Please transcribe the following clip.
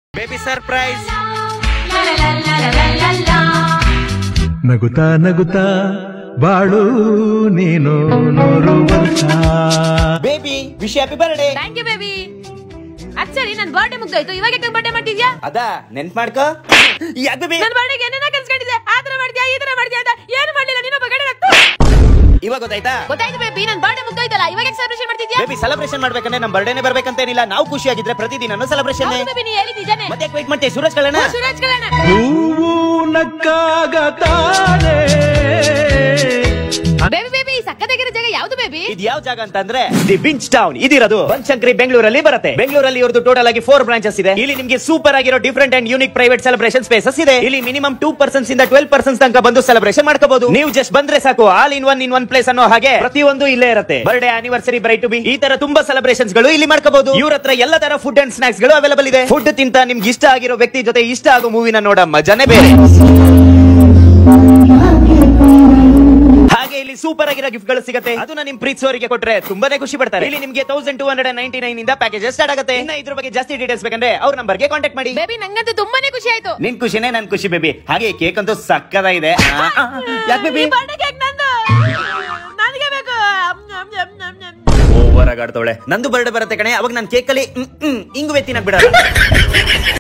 Baby surprise ನಗುತ್ತಾ ನಗುತ್ತಾ ಬಾಳು ನೀನು ನೂರು ವರ್ಷ baby wish happy birthday thank you baby actually ನನ್ ಬರ್ಡೇ ಮುಗ್ದೋಯ್ತು ಇವಾಗ ಯಾಕೆ ಬರ್ಡೇ ಮಾಡ್ತಿದ್ಯಾ ಅದಾ ನೆನ್ಪ್ ಮಾಡ್ಕೋ ಯಾಕೆ ಬೇಬಿ ನನ್ ಬರ್ಡೇಗೆ ಏನೇನ ಕನ್ಸ್ಕೊಂಡಿದ್ದೆ ಆ ತರ ಮಾಡ್ತೀಯಾ ಈ ತರ ಮಾಡ್ತೀಯಾ ಅಂತ ಏನು ಮಾಡ್ಲಿಲ್ಲ ನೀನು ಬಗಡೆ ಇವಾಗ ಗೊತ್ತಾಯ್ತಾ ಗೊತ್ತಾಯ್ತು ಬೇಬಿ ನನ್ ಬರ್ಡೇ ಮುಗ್ದೋಯ್ತಲ್ಲ ಇವಾಗ ಯಾಕೆ ಸೆಲೆಬ್ರೇಷನ್ ಮಾಡ್ತಿದ್ಯಾ ಬೇಬಿ ಸೆಲೆಬ್ರೇಷನ್ ಮಾಡ್ಬೇಕಂದ್ರೆ ನಮ್ ಬರ್ಡೇನೆ ಬರ್ಬೇಕಂತೇನಿಲ್ಲ ನಾವು ಖುಷಿಯಾಗಿದ್ರೆ ಪ್ರತಿದಿನ ಸೆಲೆಬ್ರೇಷನ್ ಹೌದು ಬೇಬಿ ನೀ ಹೇಳಿದ್ ನಿಜಾನೇ ಮತ್ತೆ ವೇಟ್ ಮಾಡ್ತೀವಿ ಸೂರಜ್ ಕಳ್ಳನ ಸುರಾಜ್ ಕಲ್ಯಾಣ ಹೂವು ನಕ್ಕಾಗ ತಾನೇ ಬೇಬಿ ಬೇಬಿ ಸಕ್ಕತ್ತಾಗಿರೋ ಜಾಗ ಯಾವ್ದು ಬೇಬಿ ಇದು ಯಾವ ಜಾಗ ಅಂತಂದ್ರೆ ದಿ ಬಿಂಚ್ ಟೌನ್ ಇದಿರೋದು ಬನಶಂಕರಿ ಬೆಂಗಳೂರಲ್ಲಿ ಬರುತ್ತೆ ಬೆಂಗಳೂರಲ್ಲಿ ಇವ್ರದ್ದು ಟೋಟಲ್ ಆಗಿ ಫೋರ್ ಬ್ರಾಂಚಸ್ ಇದೆ ಇಲ್ಲಿ ನಿಮಗೆ ಸೂಪರ್ ಆಗಿರೋ different and unique private celebration spaces ಇದೆ ಇಲ್ಲಿ ಮಿನಿಮಮ್ ಟೂ ಪರ್ಸನ್ಸ್ ಇಂದ ಟ್ವೆಲ್ ಪರ್ಸನ್ಸ್ ತನಕ ಬಂದು ಸೆಲೆಬ್ರೇಷನ್ ಮಾಡ್ಕೋಬಹುದು ನೀವು ಜಸ್ಟ್ ಬಂದ್ರೆ ಸಾಕು all in one in one place ಅನ್ನೋ ಹಾಗೆ ಪ್ರತಿಯೊಂದು ಇಲ್ಲೇ ಇರುತ್ತೆ birthday anniversary bride to be ಈ ತರ ತುಂಬಾ ಸೆಲೆಬ್ರೇಷನ್ಸ್ ಗಳು ಇಲ್ಲಿ ಮಾಡ್ಕೋಬಹುದು ಇವ್ರ ಹತ್ರ ಎಲ್ಲ ತರ ಫುಡ್ ಅಂಡ್ ಸ್ನಾಕ್ಸ್ ಗಳು ಅವೈಲೇಬಲ್ ಇದೆ ಫುಡ್ ತಿಂತ ನಿಮ್ಗೆ ಇಷ್ಟ ಆಗಿರೋ ವ್ಯಕ್ತಿ ಜೊತೆ ಇಷ್ಟ ಆಗೋ ಮೂವಿನ ನೋಡೋ ಮಜಾನೇ ಬೇರೆ ಹಾಗೆ ಇಲ್ಲಿ ಸೂಪರ್ ಆಗಿರೋ ಗಿಫ್ಟ್ ಗಳು ಸಿಗುತ್ತೆ ಅದನ್ನ ನಿಮ್ ಪ್ರೀತಿಸೋರಿಗೆ ಕೊಟ್ರೆ ತುಂಬಾನೇ ಖುಷಿ ಪಡ್ತಾರೆ ಇಲ್ಲಿ ನಿಮಗೆ thousand two hundred ninety nine ಇಂದ ಪ್ಯಾಕೇಜ್ ಸ್ಟಾರ್ಟ್ ಆಗುತ್ತೆ ಇನ್ನ ಇದ್ರ ಬಗ್ಗೆ ಜಾಸ್ತಿ ಡೀಟೇಲ್ಸ್ ಬೇಕಂದ್ರೆ ಅವ್ರ ನಂಬರ್ಗೆ ಕಾಂಟ್ಯಾಕ್ಟ್ ಮಾಡಿ ಬೇಬಿ ನಂಗಂತೂ ತುಂಬಾನೇ ಖುಷಿ ಆಯ್ತು ನಿನ್ ಖುಷಿನೇ ನನ್ ಖುಷಿ ಬೇಬಿ ಹಾಗೆ ಕೇಕ್ ಅಂತೂ ಸಕ್ಕದಾಗಿದೆ ಯಾಕೆ ಬೇಬಿ ಈ ಬರ್ಡೇ ಕೇಕ್ ನಂದು ನನಗೆ ಬೇಕು ಅಮ್, ಅಮ್, ಅಮ್, ಅಮ್, ಅಮ್. ಓವರ್ ಆಗಾಡ್ತವಳೆ ನಂದು ಬರ್ಡೇ ಬರುತ್ತೆ ಕಣೆ ಅವಾಗ ನನ್ ಕೇಕ್ ಅಲ್ಲಿ ಹಿಂಗ್ ತಿನ್ನಕ್ ಬಿಡ